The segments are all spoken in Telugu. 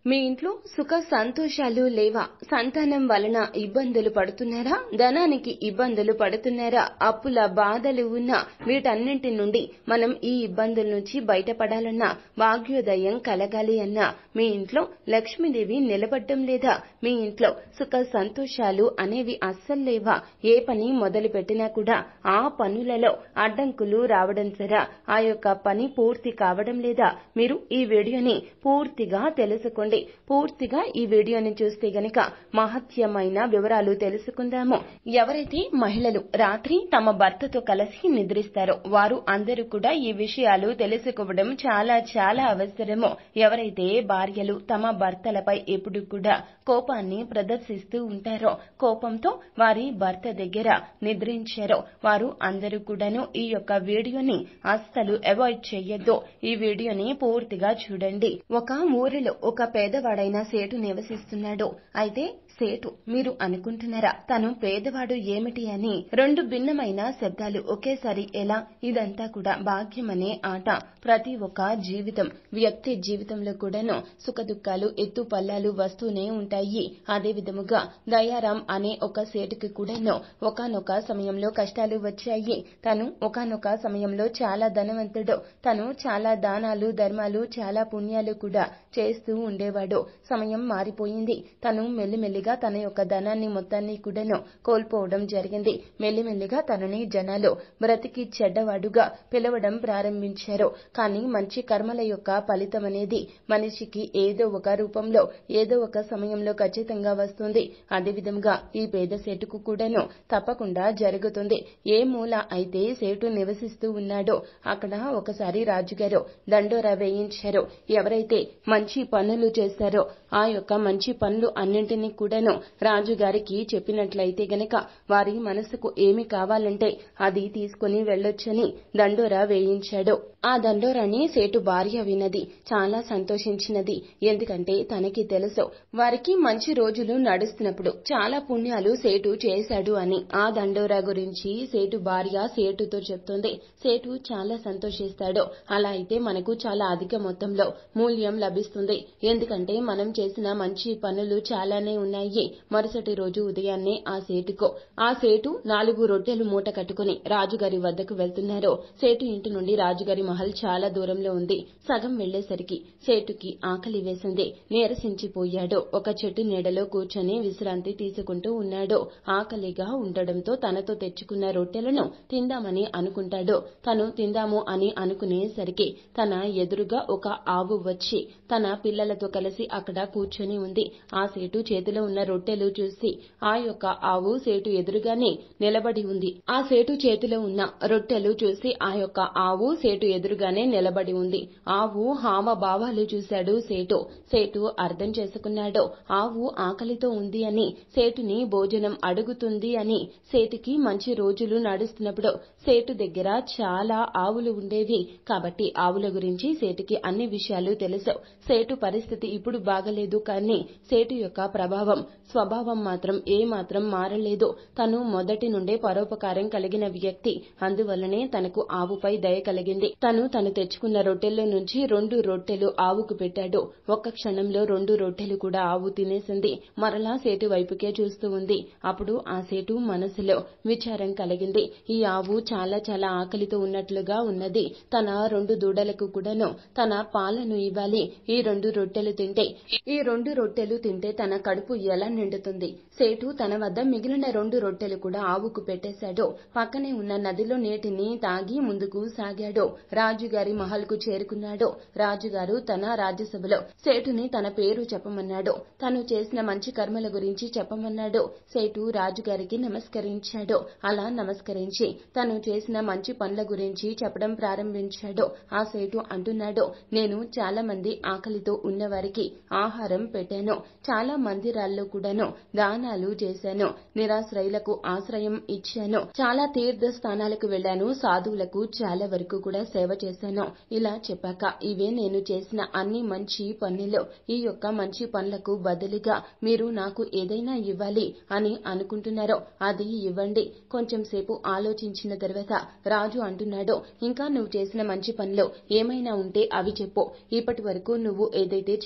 మీ ఇంట్లో సుఖ సంతోషాలు లేవా సంతానం వలన ఇబ్బందులు పడుతున్నారా ధనానికి ఇబ్బందులు పడుతున్నారా అప్పుల బాధలు ఉన్నా వీటన్నింటి నుండి మనం ఈ ఇబ్బందుల నుంచి బయటపడాలన్నా భాగ్యోదయం కలగాలి అన్నా మీ ఇంట్లో లక్ష్మీదేవి నిలబడ్డం లేదా మీ ఇంట్లో సుఖ సంతోషాలు అనేవి అస్సలు లేవా ఏ పని మొదలు పెట్టినా కూడా ఆ పనులలో అడ్డంకులు రావడం సరా ఆ యొక్క పని పూర్తి కావడం లేదా మీరు ఈ వీడియోని పూర్తిగా తెలుసుకోండి పూర్తిగా ఈ వీడియోని చూస్తే గనక మహత్యమైన వివరాలు తెలుసుకుందాము ఎవరైతే మహిళలు రాత్రి తమ భర్తతో కలిసి నిద్రిస్తారో వారు అందరూ కూడా ఈ విషయాలు తెలుసుకోవడం చాలా చాలా అవసరము ఎవరైతే భార్యలు తమ భర్తలపై ఎప్పుడు కూడా కోపాన్ని ప్రదర్శిస్తూ ఉంటారో కోపంతో వారి భర్త దగ్గర నిద్రించారో వారు అందరూ కూడాను ఈ యొక్క వీడియోని అస్సలు అవాయిడ్ చేయొద్దు ఈ వీడియోని పూర్తిగా చూడండి ఒక ఊరిలో ఒక పేదవాడైన సేటు నివసిస్తున్నాడు అయితే సేటు మీరు అనుకుంటున్నారా తను పేదవాడు ఏమిటి అని రెండు భిన్నమైన శబ్దాలు ఒకేసారి ఎలా ఇదంతా కూడా భాగ్యమనే ఆట ప్రతి ఒక్క జీవితం వ్యక్తి జీవితంలో కూడాను సుఖ దుఃఖాలు ఎత్తు పల్లాలు వస్తూనే ఉంటాయి అదే విధముగా దయారాం అనే ఒక సేటుకి కూడాను ఒకనొక సమయంలో కష్టాలు వచ్చాయి తను ఒకనొక సమయంలో చాలా ధనవంతుడు తను చాలా దానాలు ధర్మాలు చాలా పుణ్యాలు కూడా చేస్తూ ఉండేవాడు సమయం మారిపోయింది తను మెల్లిమెల్లిగా తన యొక్క ధనాన్ని మొత్తాన్ని కూడాను కోల్పోవడం జరిగింది మెల్లిమెల్లిగా తనని జనాలు బ్రతికి చెడ్డవాడుగా పిలవడం ప్రారంభించారు కానీ మంచి కర్మల యొక్క ఫలితం అనేది మనిషికి ఏదో ఒక రూపంలో ఏదో ఒక సమయంలో ఖచ్చితంగా వస్తుంది అదే విధంగా ఈ పేద సేటుకు కూడాను తప్పకుండా జరుగుతుంది ఏ మూల అయితే సేటు నివసిస్తూ ఉన్నాడో అక్కడ ఒకసారి రాజుగారు దండోరా వేయించారు ఎవరైతే మంచి పనులు చేస్తారో ఆ యొక్క మంచి పనులు అన్నింటినీ కూడాను రాజుగారికి చెప్పినట్లయితే గనక వారి మనసుకు ఏమి కావాలంటే అది తీసుకుని వెళ్ళొచ్చని దండోరా వేయించాడు ఆ దండోరాని సేటు భార్య విన్నది చాలా సంతోషించినది ఎందుకంటే తనకి తెలుసు వారికి మంచి రోజులు నడుస్తున్నప్పుడు చాలా పుణ్యాలు సేటు చేశాడు అని ఆ దండోరా గురించి సేటు భార్య సేటుతో చెప్తుంది సేటు చాలా సంతోషిస్తాడు అలా అయితే మనకు చాలా అధిక మొత్తంలో మూల్యం లభిస్తుంది ఎందుకంటే మనం చేసిన మంచి పనులు చాలానే ఉన్నాయి మరుసటి రోజు ఉదయాన్నే ఆ సేటుకు ఆ సేటు నాలుగు రొట్టెలు మూట కట్టుకుని రాజుగారి వద్దకు వెళ్తున్నారు సేటు ఇంటి నుండి రాజుగారి మహల్ చాలా దూరంలో ఉంది సగం వెళ్లేసరికి సేటుకి ఆకలి వేసింది నీరసించిపోయాడు ఒక చెట్టు నీడలో కూర్చొని విశ్రాంతి తీసుకుంటూ ఉన్నాడు ఆకలిగా ఉండడంతో తనతో తెచ్చుకున్న రొట్టెలను తిందామని అనుకుంటాడు తను తిందాము అని అనుకునేసరికి తన ఎదురుగా ఒక ఆవు వచ్చి తన పిల్లలతో కలిసి అక్కడ కూర్చొని ఉంది ఆ సేటు చేతిలో ఉన్న రొట్టెలు చూసి ఆ యొక్క ఆవు సేటు ఎదురుగానే నిలబడి ఉంది ఆ సేటు చేతిలో ఉన్న రొట్టెలు చూసి ఆ యొక్క ఆవు సేటు ఎదురుగానే నిలబడి ఉంది ఆవు హావభావాలు చూశాడు సేటు సేటు అర్థం చేసుకున్నాడు ఆవు ఆకలితో ఉంది అని సేటుని భోజనం అడుగుతుంది అని సేటుకి మంచి రోజులు నడుస్తున్నప్పుడు సేటు దగ్గర చాలా ఆవులు ఉండేవి కాబట్టి ఆవుల గురించి సేటుకి అన్ని విషయాలు తెలుసు సేటు పరిస్థితి ఇప్పుడు బాగలేదు కానీ సేటు యొక్క ప్రభావం స్వభావం మాత్రం ఏ మాత్రం మారలేదు తను మొదటి నుండే పరోపకారం కలిగిన వ్యక్తి అందువల్లనే తనకు ఆవుపై దయ కలిగింది తను తను తెచ్చుకున్న రొట్టెల్లో నుంచి రెండు రొట్టెలు ఆవుకు పెట్టాడు ఒక్క క్షణంలో రెండు రొట్టెలు కూడా ఆవు తినేసింది మరలా సేటు వైపుకే చూస్తూ ఉంది అప్పుడు ఆ సేటు మనసులో విచారం కలిగింది ఈ ఆవు చాలా చాలా ఆకలితో ఉన్నట్లుగా ఉన్నది తన రెండు దూడలకు కూడాను తన పాలను ఇవ్వాలి ఈ రెండు రొట్టెలు తింటే ఈ రెండు రొట్టెలు తింటే తన కడుపు ఎలా నిండుతుంది సేటు తన వద్ద మిగిలిన రెండు రొట్టెలు కూడా ఆవుకు పెట్టేశాడు పక్కనే ఉన్న నదిలో నీటిని తాగి ముందుకు సాగాడు రాజుగారి మహల్కు చేరుకున్నాడు రాజుగారు తన రాజ్యసభలో సేటుని తన పేరు చెప్పమన్నాడు తను చేసిన మంచి కర్మల గురించి చెప్పమన్నాడు సేటు రాజుగారికి నమస్కరించాడు అలా నమస్కరించి తను చేసిన మంచి పనుల గురించి చెప్పడం ప్రారంభించాడు ఆ సేటు అంటున్నాడు నేను చాలా మంది ఆకలితో ఉన్నవారికి ఆహారం పెట్టాను చాలా మందిరాల్లో కూడాను దానాలు చేశాను నిరాశ్రయులకు ఆశ్రయం ఇచ్చాను చాలా తీర్థ స్థానాలకు వెళ్లాను సాధువులకు చాలా వరకు కూడా సేవ చేశాను ఇలా చెప్పాక ఇవే నేను చేసిన అన్ని మంచి పనులు ఈ యొక్క మంచి పనులకు బదులుగా మీరు నాకు ఏదైనా ఇవ్వాలి అని అనుకుంటున్నారో అది ఇవ్వండి కొంచెం సేపు ఆలోచించిన తర్వాత రాజు అంటున్నాడు ఇంకా నువ్వు చేసిన మంచి పనులు ఏమైనా ఉంటే అవి చెప్పు ఇప్పటి వరకు నువ్వు ఏదైతే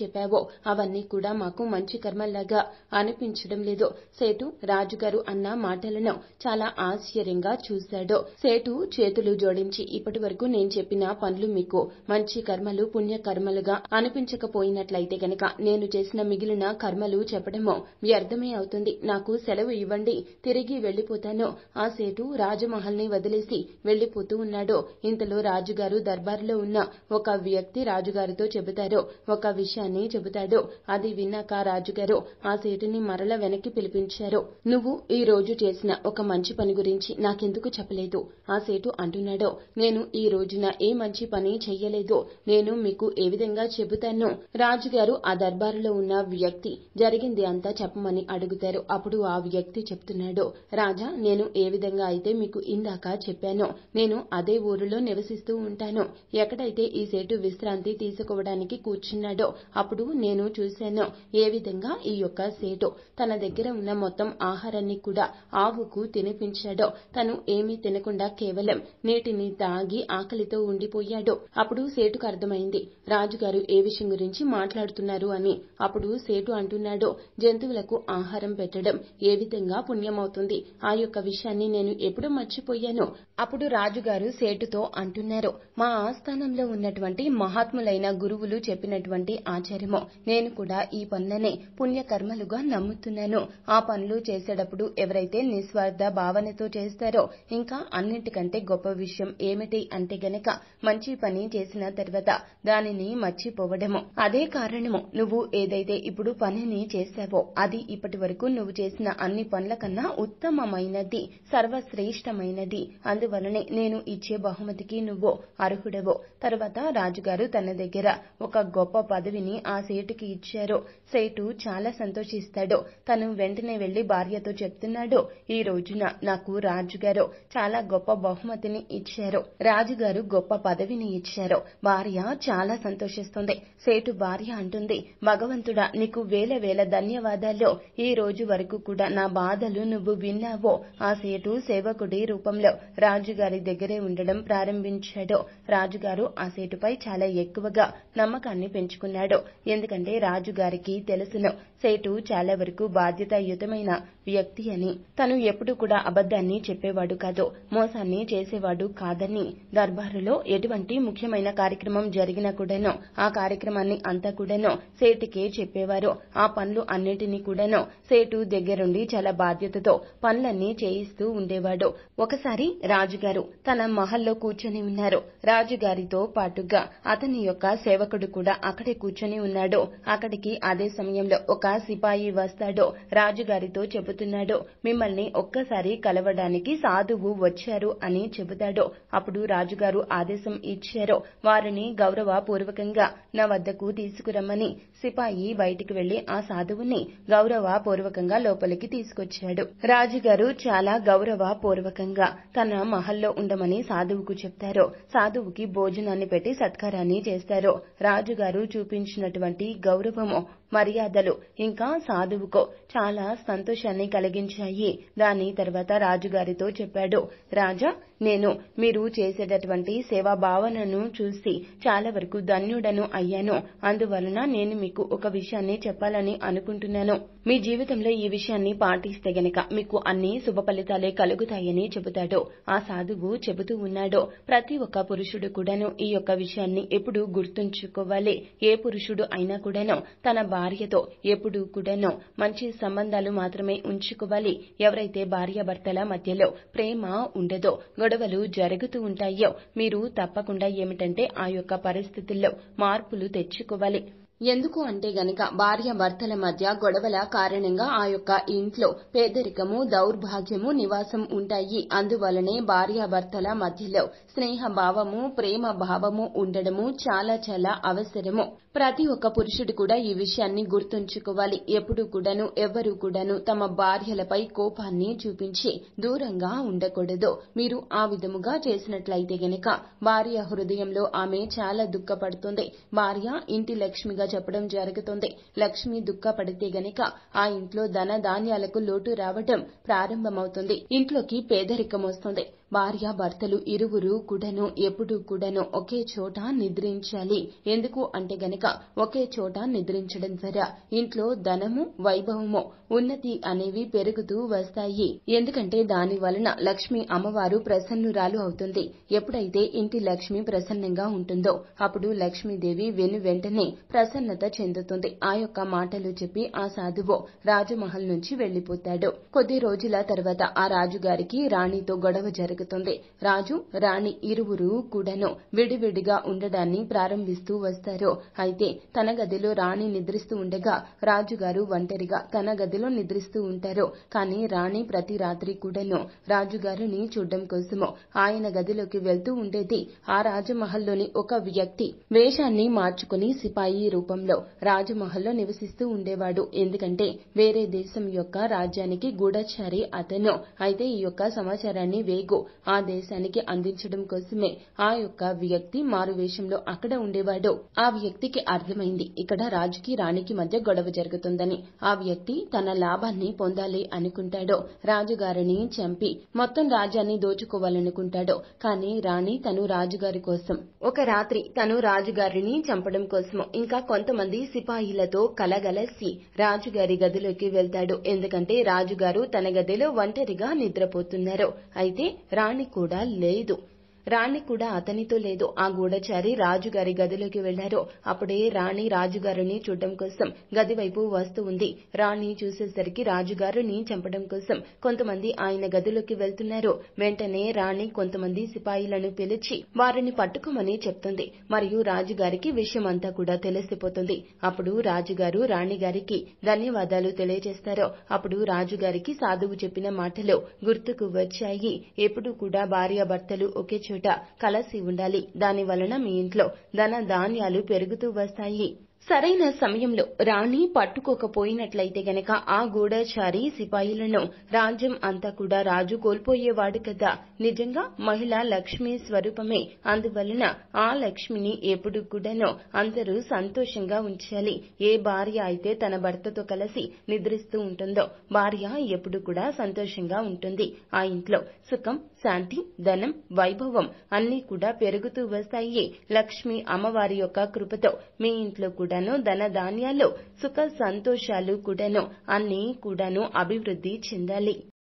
చెప్పావో అవన్నీ కూడా మాకు మంచి కర్మల్లాగా అనిపించడం లేదు సేటు రాజుగారు అన్న మాటలను చాలా ఆశ్చర్యంగా చూశాడు సేటు చేతులు జోడించి ఇప్పటి వరకు నేను చెప్పిన పనులు మీకు మంచి కర్మలు పుణ్య కర్మలుగా అనిపించకపోయినట్లయితే గనక నేను చేసిన మిగిలిన కర్మలు చెప్పడమో వ్యర్థమే అవుతుంది నాకు సెలవు ఇవ్వండి తిరిగి వెళ్లిపోతాను ఆ సేటు రాజమహల్ ని వదిలేసి వెళ్లిపోతూ ఉన్నాడు ఇంతలో రాజుగారు దర్బారులో ఉన్న ఒక వ్యక్తి రాజుగారితో చెబుతారు ఒక విషయాన్ని చెబుతాడు అది విన్నాక రాజుగారు ఆ సేటుని మరల వెనక్కి పిలిపించారు నువ్వు ఈ రోజు చేసిన ఒక మంచి పని గురించి నాకెందుకు చెప్పలేదు ఆ సేటు అంటున్నాడో నేను ఈ రోజున ఏ మంచి పని చెయ్యలేదు నేను మీకు ఏ విధంగా చెబుతాను రాజుగారు ఆ దర్బారులో ఉన్న వ్యక్తి జరిగింది అంతా చెప్పమని అడుగుతారు అప్పుడు ఆ వ్యక్తి చెప్తున్నాడు రాజా నేను ఏ విధంగా అయితే మీకు ఇందాక చెప్పానో నేను అదే ఊరిలో నివసిస్తూ ఉంటాను ఎక్కడైతే ఈ సేటు విశ్రాంతి తీసుకోవడానికి కూర్చున్నాడో అప్పుడు నేను చూశాను ఏ విధంగా ఈ యొక్క సేటు తన దగ్గర ఉన్న మొత్తం ఆహారాన్ని కూడా ఆవుకు తినిపించాడో తను ఏమీ తినకుండా కేవలం నీటిని తాగి ఆకలితో ఉండిపోయాడు అప్పుడు సేటుకు అర్థమైంది రాజుగారు ఏ విషయం గురించి మాట్లాడుతున్నారు అని అప్పుడు సేటు అంటున్నాడు జంతువులకు ఆహారం పెట్టడం ఏ విధంగా పుణ్యమవుతుంది ఆ యొక్క విషయాన్ని నేను ఎప్పుడు మర్చిపోయాను అప్పుడు రాజుగారు సేటుతో అంటున్నారు మా ఆస్థానంలో ఉన్నటువంటి మహాత్ములైన గురువులు చెప్పినటువంటి ఆచార్యము నేను కూడా ఈ పనులనే పుణ్యకర్మలుగా నమ్ముతున్నాను ఆ పనులు చేసేటప్పుడు ఎవరైతే నిస్వార్థ భావనతో చేస్తారో ఇంకా అన్నిటికంటే గొప్ప విషయం ఏమిటి అంటే గనక మంచి పని చేసిన తర్వాత దానిని మర్చిపోవడము అదే కారణము నువ్వు ఏదైతే ఇప్పుడు పనిని చేశావో అది ఇప్పటి వరకు నువ్వు చేసిన అన్ని పనుల కన్నా ఉత్తమమైనది సర్వశ్రేష్టమైనది అందువలనే నేను ఇచ్చే బహుమతికి నువ్వు అర్హుడవు తర్వాత రాజుగారు తన దగ్గర ఒక గొప్ప పదవిని ఆ సేటుకి ఇచ్చారు సేటు చాలా సంతోషిస్తాడు తను వెంటనే వెళ్లి భార్యతో చెప్తున్నాడు ఈ రోజున నాకు రాజుగారు చాలా గొప్ప బహుమతిని ఇచ్చారు రాజుగారు గొప్ప పదవిని ఇచ్చారు భార్య చాలా సంతోషిస్తుంది సేటు భార్య అంటుంది భగవంతుడా నీకు వేల వేల ధన్యవాదాలు ఈ రోజు వరకు కూడా నా బాధలు నువ్వు విన్నావో ఆ సేటు సేవకుడి రూపంలో రాజుగారి దగ్గరే ఉండడం ప్రారంభించాడు రాజుగారు ఆ సేటుపై చాలా ఎక్కువగా నమ్మకాన్ని పెంచుకున్నాడు ఎందుకంటే రాజుగారికి తెలుసును సేటు చాలా వరకు బాధ్యతాయుతమైన వ్యక్తి అని తను ఎప్పుడు కూడా అబద్ధాన్ని చెప్పేవాడు కాదు మోసాన్ని చేసేవాడు కాదని దర్బారులో ఎటువంటి ముఖ్యమైన కార్యక్రమం జరిగినా కూడాను ఆ కార్యక్రమాన్ని అంతా కూడాను సేటుకే చెప్పేవారు ఆ పనులు అన్నిటినీ కూడాను సేటు దగ్గరుండి చాలా బాధ్యతతో పనులన్నీ చేయిస్తూ ఉండేవాడు ఒకసారి రాజుగారు తన మహల్లో కూర్చొని ఉన్నారు రాజుగారితో పాటుగా అతని యొక్క సేవకుడు కూడా అక్కడే కూర్చొని ఉన్నాడు అక్కడికి అదే సమయంలో ఒక సిపాయి వస్తాడు రాజుగారితో చెబుతున్నాడు మిమ్మల్ని ఒక్కసారి కలవడానికి సాధువు వచ్చారు అని చెబుతాడు అప్పుడు రాజుగారు ఆదేశం ఇచ్చారు వారిని గౌరవపూర్వకంగా నా వద్దకు తీసుకురమ్మని సిపాయి బయటికి వెళ్లి ఆ సాధువుని గౌరవపూర్వకంగా లోపలికి తీసుకొచ్చాడు రాజుగారు చాలా గౌరవపూర్వకంగా తన మహల్లో ఉండమని సాధువుకు చెప్తారు సాధువుకి భోజనాన్ని పెట్టి సత్కారాన్ని చేస్తారు రాజుగారు చూపించినటువంటి గౌరవము మర్యాదలు ఇంకా సాధువుకో చాలా సంతోషాన్ని కలిగించాయి దాని తర్వాత రాజుగారితో చెప్పాడు రాజా నేను మీరు చేసేటటువంటి సేవా భావనను చూసి చాలా వరకు ధన్యుడను అయ్యాను అందువలన నేను మీకు ఒక విషయాన్ని చెప్పాలని అనుకుంటున్నాను మీ జీవితంలో ఈ విషయాన్ని పాటిస్తే గనక మీకు అన్ని శుభ ఫలితాలే కలుగుతాయని చెబుతాడు ఆ సాధువు చెబుతూ ఉన్నాడు ప్రతి ఒక్క పురుషుడు కూడాను ఈ యొక్క విషయాన్ని ఎప్పుడు గుర్తుంచుకోవాలి ఏ పురుషుడు అయినా కూడాను తన భార్యతో ఎప్పుడు కూడాను మంచి సంబంధాలు మాత్రమే ఉంచుకోవాలి ఎవరైతే భార్యాభర్తల మధ్యలో ప్రేమ ఉండదో గొడవలు జరుగుతూ ఉంటాయో మీరు తప్పకుండా ఏమిటంటే ఆ యొక్క పరిస్థితుల్లో మార్పులు తెచ్చుకోవాలి ఎందుకు అంటే గనక భార్య భర్తల మధ్య గొడవల కారణంగా ఆ యొక్క ఇంట్లో పేదరికము దౌర్భాగ్యము నివాసం ఉంటాయి అందువలనే భార్య భర్తల మధ్యలో స్నేహ భావము ప్రేమ భావము ఉండడము చాలా చాలా అవసరము ప్రతి ఒక్క పురుషుడు కూడా ఈ విషయాన్ని గుర్తుంచుకోవాలి ఎప్పుడు కూడాను ఎవ్వరూ కూడాను తమ భార్యలపై కోపాన్ని చూపించి దూరంగా ఉండకూడదు మీరు ఆ విధముగా చేసినట్లయితే గనక భార్య హృదయంలో ఆమె చాలా దుఃఖపడుతుంది భార్య ఇంటి లక్ష్మిగా చెప్పడం జరుగుతుంది లక్ష్మి దుఃఖపడితే గనక ఆ ఇంట్లో ధన ధాన్యాలకు లోటు రావడం ప్రారంభమవుతుంది ఇంట్లోకి పేదరికం వస్తుంది భార్య భర్తలు ఇరువురు కూడాను ఎప్పుడూ కూడాను ఒకే చోట నిద్రించాలి ఎందుకు అంటే గనక ఒకే చోట నిద్రించడం ద్వారా ఇంట్లో ధనము వైభవము ఉన్నతి అనేవి పెరుగుతూ వస్తాయి ఎందుకంటే దాని వలన లక్ష్మి అమ్మవారు ప్రసన్నురాలు అవుతుంది ఎప్పుడైతే ఇంటి లక్ష్మి ప్రసన్నంగా ఉంటుందో అప్పుడు లక్ష్మీదేవి వెను వెంటనే ప్రసన్నత చెందుతుంది ఆ యొక్క మాటలు చెప్పి ఆ సాధువు రాజమహల్ నుంచి వెళ్లిపోతాడు కొద్ది రోజుల తర్వాత ఆ రాజుగారికి రాణితో గొడవ జరుగుతుంది రాజు రాణి ఇరువురు కూడాను విడివిడిగా ఉండడాన్ని ప్రారంభిస్తూ వస్తారు అయితే తన గదిలో రాణి నిద్రిస్తూ ఉండగా రాజుగారు ఒంటరిగా తన గదిలో నిద్రిస్తూ ఉంటారు కానీ రాణి ప్రతి రాత్రి కూడాను రాజుగారిని చూడడం కోసము ఆయన గదిలోకి వెళ్తూ ఉండేది ఆ రాజమహల్లోని ఒక వ్యక్తి వేషాన్ని మార్చుకుని సిపాయి రూపంలో రాజమహల్లో నివసిస్తూ ఉండేవాడు ఎందుకంటే వేరే దేశం యొక్క రాజ్యానికి గూఢచారి అతను అయితే ఈ యొక్క సమాచారాన్ని వేగు ఆ దేశానికి అందించడం కోసమే ఆ యొక్క వ్యక్తి మారు వేషంలో అక్కడ ఉండేవాడు ఆ వ్యక్తికి అర్థమైంది ఇక్కడ రాజుకి రాణికి మధ్య గొడవ జరుగుతుందని ఆ వ్యక్తి తన లాభాన్ని పొందాలి అనుకుంటాడు రాజుగారిని చంపి మొత్తం రాజ్యాన్ని దోచుకోవాలనుకుంటాడు కానీ రాణి తను రాజుగారి కోసం ఒక రాత్రి తను రాజుగారిని చంపడం కోసం ఇంకా కొంతమంది సిపాయిలతో కలగలసి రాజుగారి గదిలోకి వెళ్తాడు ఎందుకంటే రాజుగారు తన గదిలో ఒంటరిగా నిద్రపోతున్నారు అయితే రాణి కూడా లేదు రాణి కూడా అతనితో లేదు ఆ గూఢచారి రాజుగారి గదిలోకి వెళ్లారు అప్పుడే రాణి రాజుగారిని చూడడం కోసం గది వైపు వస్తూ ఉంది రాణి చూసేసరికి రాజుగారిని చంపడం కోసం కొంతమంది ఆయన గదిలోకి వెళ్తున్నారు వెంటనే రాణి కొంతమంది సిపాయిలను పిలిచి వారిని పట్టుకోమని చెప్తుంది మరియు రాజుగారికి విషయం అంతా కూడా తెలిసిపోతుంది అప్పుడు రాజుగారు రాణి గారికి ధన్యవాదాలు తెలియజేస్తారు అప్పుడు రాజుగారికి సాధువు చెప్పిన మాటలు గుర్తుకు వచ్చాయి ఎప్పుడు కూడా భార్యాభర్తలు ఒకే చోట కలసి ఉండాలి దాని వలన మీ ఇంట్లో ధన ధాన్యాలు పెరుగుతూ వస్తాయి సరైన సమయంలో రాణి పట్టుకోకపోయినట్లయితే గనక ఆ గూఢచారి సిపాయిలను రాజ్యం అంతా కూడా రాజు కోల్పోయేవాడు కదా నిజంగా మహిళ లక్ష్మీ స్వరూపమే అందువలన ఆ లక్ష్మిని ఎప్పుడు కూడాను అందరూ సంతోషంగా ఉంచాలి ఏ భార్య అయితే తన భర్తతో కలిసి నిద్రిస్తూ ఉంటుందో భార్య ఎప్పుడు కూడా సంతోషంగా ఉంటుంది ఆ ఇంట్లో సుఖం శాంతి ధనం వైభవం అన్నీ కూడా పెరుగుతూ వస్తాయి లక్ష్మి అమ్మవారి యొక్క కృపతో మీ ఇంట్లో కూడాను ధన ధాన్యాలు సుఖ సంతోషాలు కూడాను అన్నీ కూడాను అభివృద్ధి చెందాలి